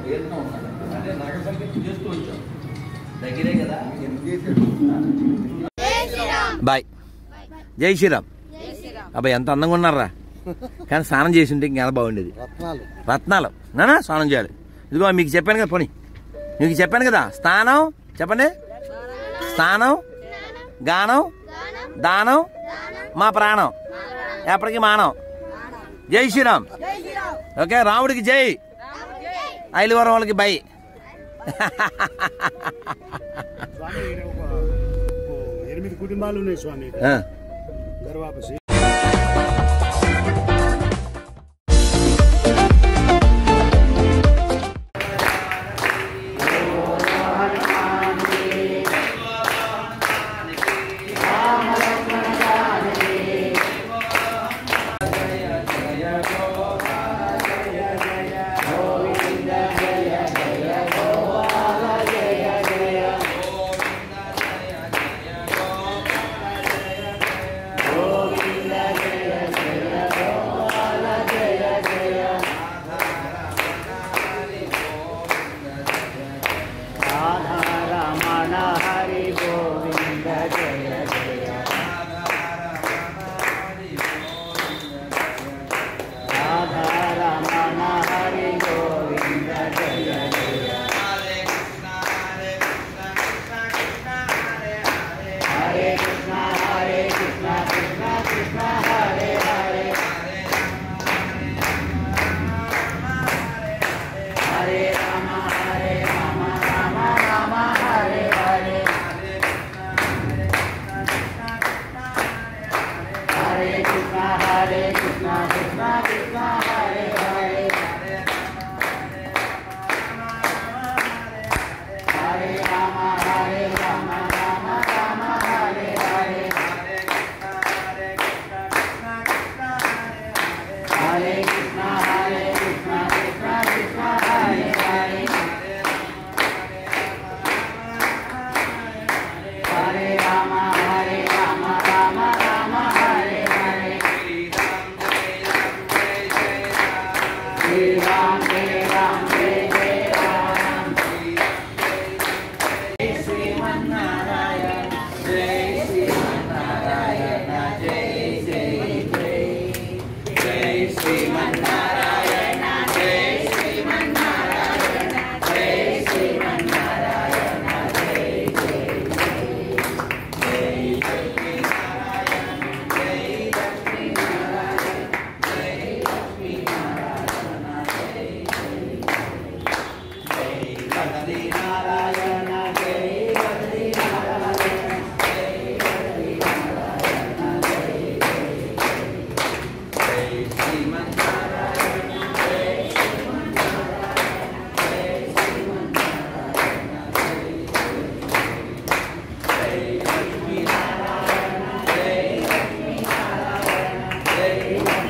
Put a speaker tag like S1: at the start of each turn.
S1: పేరున ఉన్నాడు అంటే నగ సంగతి చేస్తూ వచ్చాం దగ్గరే కదా బాయ్ జై శ్రీరామ్ అబ్బాయి ఎంత అందంగా ఉన్నారా కానీ స్నానం చేసి ఉంటే ఇంకా బాగుండేది
S2: రత్నాలు
S1: రత్నాలు నానా స్నానం చేయాలి ఇదిగో మీకు చెప్పాను కదా పోనీ మీకు చెప్పాను కదా స్నానం చెప్పండి స్నానం గానం దానం మా ప్రాణం ఎప్పటికీ మానం జై శ్రీరామ్ ఓకే రాముడికి జై ఐలువరం వాళ్ళకి బై
S2: స్వామి ఈడ ఒక ఓ ఎనిమిది కుటుంబాలు ఉన్నాయి స్వామి
S1: ఆ,
S2: గర్వాపసి
S3: రమణ హరి గోవింద జయ జయ రాధా రమణ హరి గోవింద జయ జయ హరే కృష్ణ హరే కృష్ణ కృష్ణ కృష్ణ హరే హరే హరే రామ హరే రామ రామ రామ హరే హరే హరే కృష్ణ హరే కృష్ణ కృష్ణ కృష్ణ హరే హరే హరే రామ హరే రామ రామ రామ హరే హరే హరే కృష్ణ హరే కృష్ణ కృష్ణ కృష్ణ హరే హరే హరే రామ హరే రామ రామ రామ హరే హరే శ్రీ రామ్ జయ రామ్ జయ జయ రామ్ జై శ్రీమన్నారాయణ జై శ్రీమన్నారాయణ జై జై జై జై శ్రీమన్నారాయణ జై శ్రీమన్నారాయణ జై శ్రీమన్నారాయణ జై జై నారాయణ జై బద్రీ నారాయణ జై బద్రీ నారాయణ జై జై శ్రీమన్నారాయణ జై శ్రీమన్నారాయణ జై శ్రీమన్నారాయణ జై జై లక్ష్మీ నారాయణ జై లక్ష్మీ నారాయణ జై